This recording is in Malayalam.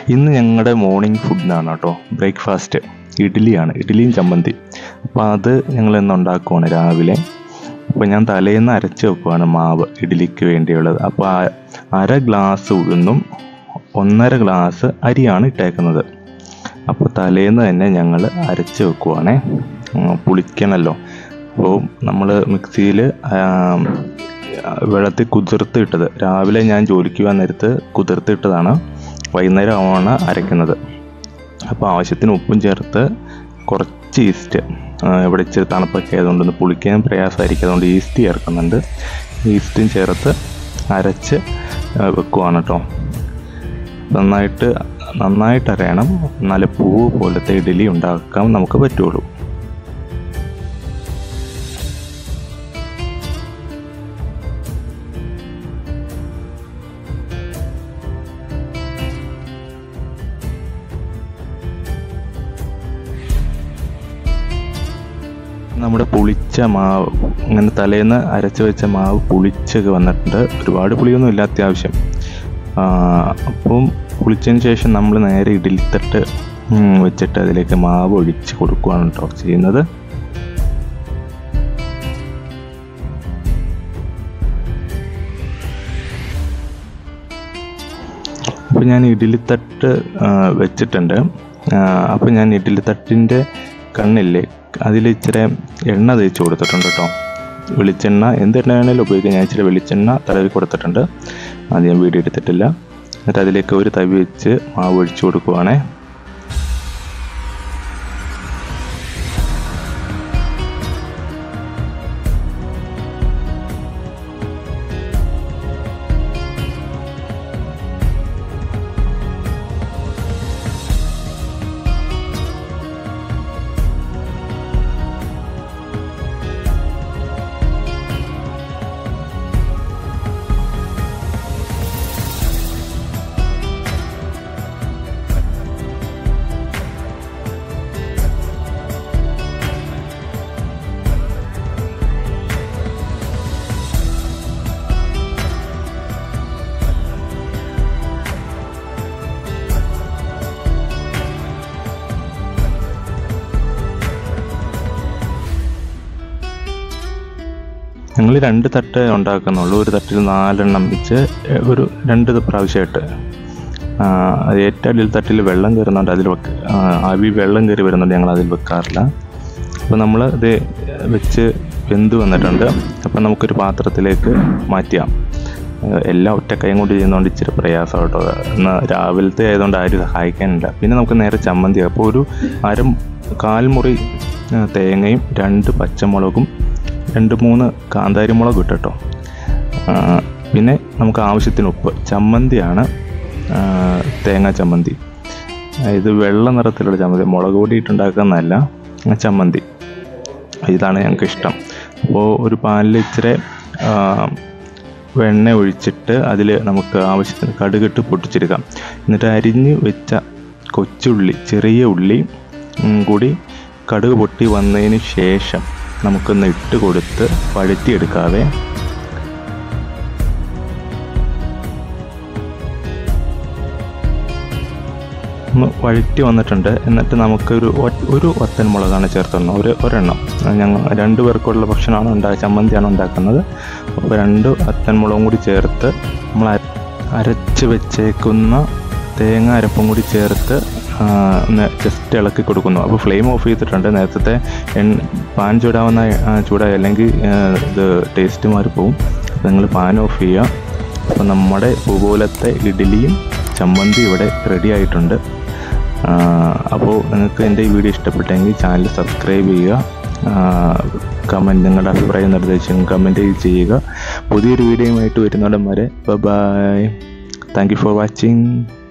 ഇന്ന് ഞങ്ങളുടെ മോർണിംഗ് ഫുഡിനാണ് കേട്ടോ ബ്രേക്ക്ഫാസ്റ്റ് ഇഡ്ഡലിയാണ് ഇഡ്ഡലിയും ചമ്മന്തി അപ്പോൾ അത് ഞങ്ങൾ ഇന്ന് ഉണ്ടാക്കുവാണ് രാവിലെ അപ്പോൾ ഞാൻ തലേന്ന് അരച്ച് വെക്കുവാണ് മാവ് ഇഡ്ഡലിക്ക് വേണ്ടിയുള്ളത് അപ്പോൾ ആ അര ഗ്ലാസ് ഉഴുന്നും ഒന്നര ഗ്ലാസ് അരിയാണ് ഇട്ടേക്കുന്നത് അപ്പോൾ തലേന്ന് തന്നെ ഞങ്ങൾ അരച്ച് വെക്കുവാണേ ഉം, പുളിക്കണമല്ലോ അപ്പോൾ നമ്മൾ മിക്സിയിൽ വെള്ളത്തിൽ കുതിർത്തിട്ടത് രാവിലെ ഞാൻ ജോലിക്ക് പോകാൻ നേരത്ത് കുതിർത്തിട്ടതാണ് വൈകുന്നേരം ആവാണ് അരയ്ക്കുന്നത് അപ്പോൾ ആവശ്യത്തിന് ഉപ്പും ചേർത്ത് കുറച്ച് ഈസ്റ്റ് ഇവിടെ ഇച്ചിരി തണുപ്പൊക്കെ ആയതുകൊണ്ട് ഒന്ന് പുളിക്കാൻ പ്രയാസമായിരിക്കും അതുകൊണ്ട് ഈസ്റ്റ് ചേർക്കുന്നുണ്ട് ഈസ്റ്റും ചേർത്ത് അരച്ച് ആ, വെക്കുവാണ് കേട്ടോ നന്നായിട്ട് നന്നായിട്ട് അരയണം നല്ല പൂവ് പോലത്തെ ഇഡ്ഡലി ഉണ്ടാക്കാൻ നമുക്ക് പറ്റുള്ളൂ നമ്മുടെ പുളിച്ച മാവ് ഇങ്ങനെ തലേന്ന് അരച്ച് വെച്ച മാവ് പുളിച്ചൊക്കെ വന്നിട്ടുണ്ട് ഒരുപാട് പുളിയൊന്നും ഇല്ല അത്യാവശ്യം ആ, അപ്പം പുളിച്ചതിന് ശേഷം നമ്മൾ നേരെ ഇഡലിത്തട്ട് ഉം, വെച്ചിട്ട് അതിലേക്ക് മാവ് ഒഴിച്ച് കൊടുക്കുകയാണ് കേട്ടോ ചെയ്യുന്നത് അപ്പോൾ ഞാൻ ഇഡലിത്തട്ട് ആ, വെച്ചിട്ടുണ്ട് അപ്പോൾ ഞാൻ ഇഡലിത്തട്ടിൻ്റെ കണ്ണില്ലേ അതിൽ ഇച്ചിരി എണ്ണ തേച്ച് കൊടുത്തിട്ടുണ്ട് കേട്ടോ വെളിച്ചെണ്ണ എന്ത് എണ്ണ വേണേലും ഉപയോഗിക്കാം ഞാൻ ഇച്ചിരി വെളിച്ചെണ്ണ തടവി കൊടുത്തിട്ടുണ്ട് അത് ഞാൻ വീഡിയോ എടുത്തിട്ടില്ല എന്നിട്ട് അതിലേക്ക് ഒരു തവി വെച്ച് മാവ് ഒഴിച്ചു കൊടുക്കുവാണേ ഞങ്ങൾ രണ്ട് തട്ട് ഉണ്ടാക്കുന്നുള്ളൂ ഒരു തട്ടിൽ നാലെണ്ണം വെച്ച് ഒരു രണ്ട് പ്രാവശ്യമായിട്ട് ആ, അത് ഏറ്റവും അടിയിൽ തട്ടിൽ വെള്ളം കയറുന്നുണ്ട് അതിൽ വെക്ക ആ, ആവി വെള്ളം കയറി വരുന്നുണ്ട് ഞങ്ങൾ അതിൽ വെക്കാറില്ല അപ്പോൾ നമ്മൾ ഇത് വെച്ച് വെന്ത് വന്നിട്ടുണ്ട് അപ്പോൾ നമുക്കൊരു പാത്രത്തിലേക്ക് മാറ്റിയാം ഏഹ് എല്ലാം ഒറ്റ കൈയും കൊണ്ട് ചെയ്യുന്നതുകൊണ്ട് ഇച്ചിരി പ്രയാസം കേട്ടോ എന്നാൽ രാവിലത്തെ ആയതുകൊണ്ട് ആരും സഹായിക്കാനില്ല പിന്നെ നമുക്ക് നേരെ ചമ്മന്തി അപ്പോൾ ഒരു അര കാൽമുറി ഏഹ് തേങ്ങയും രണ്ട് പച്ചമുളകും രണ്ട് മൂന്ന് കാന്താരി മുളക് ഇട്ട് കേട്ടോ ആ, പിന്നെ നമുക്ക് ആവശ്യത്തിന് ഉപ്പ് ചമ്മന്തിയാണ് ആ, തേങ്ങ ചമ്മന്തി ഇത് വെള്ള നിറത്തിലുള്ള ചമ്മന്തി മുളക് പൊടി ഇട്ടുണ്ടാക്കുന്നതല്ല ആ ചമ്മന്തി ഇതാണ് ഞങ്ങൾക്ക് ഇഷ്ടം അപ്പോൾ ഒരു പാനിൽ ഇച്ചിരി ആ, വെണ്ണ ഒഴിച്ചിട്ട് അതിൽ നമുക്ക് ആവശ്യത്തിന് കടുകിട്ട് പൊട്ടിച്ചെടുക്കാം എന്നിട്ട് അരിഞ്ഞ് വെച്ച കൊച്ചുള്ളി ചെറിയ ഉള്ളി ഉം, കൂടി കടുക് പൊട്ടി വന്നതിന് ശേഷം നമുക്കൊന്ന് ഇട്ട് കൊടുത്ത് വഴറ്റിയെടുക്കാതെ ഒന്ന് വഴറ്റി വന്നിട്ടുണ്ട് എന്നിട്ട് നമുക്കൊരു ഒ- ഒരു വത്തൻ മുളകാണ് ചേർക്കുന്നത് ഒരു ഒരെണ്ണം ഞങ്ങൾ രണ്ട് പേർക്കുള്ള ഭക്ഷണമാണ് ഉണ്ടാ ചമ്മന്തിയാണ് ഉണ്ടാക്കുന്നത് അപ്പോൾ രണ്ട് വത്തൻ മുളകും കൂടി ചേർത്ത് നമ്മൾ അര- അരച്ച് വെച്ചേക്കുന്ന തേങ്ങ അരപ്പും കൂടി ചേർത്ത് ആ, ഒന്ന് ജസ്റ്റ് ഇളക്കി കൊടുക്കുന്നു അപ്പോൾ ഫ്ലെയിം ഓഫ് ചെയ്തിട്ടുണ്ട് നേരത്തെ എണ്ണ പാൻ ചൂടാവുന്ന ആ, ചൂടായി അല്ലെങ്കിൽ ആ, ഇത് ടേസ്റ്റ് മാറിപ്പോവും അപ്പോൾ നിങ്ങൾ പാൻ ഓഫ് ചെയ്യുക അപ്പോൾ നമ്മുടെ പൂപോലത്തെ ഇഡ്ഡലിയും ചമ്മന്തി ഇവിടെ റെഡി ആയിട്ടുണ്ട് അപ്പോൾ നിങ്ങൾക്ക് എൻ്റെ ഈ വീഡിയോ ഇഷ്ടപ്പെട്ടെങ്കിൽ ചാനൽ സബ്സ്ക്രൈബ് ചെയ്യുക കമൻറ്റ് നിങ്ങളുടെ അഭിപ്രായം നിർദ്ദേശം കമൻറ്റ് ചെയ്യുക പുതിയൊരു വീഡിയോയുമായിട്ട് വരുന്നിടം വരെ bye thank you for watching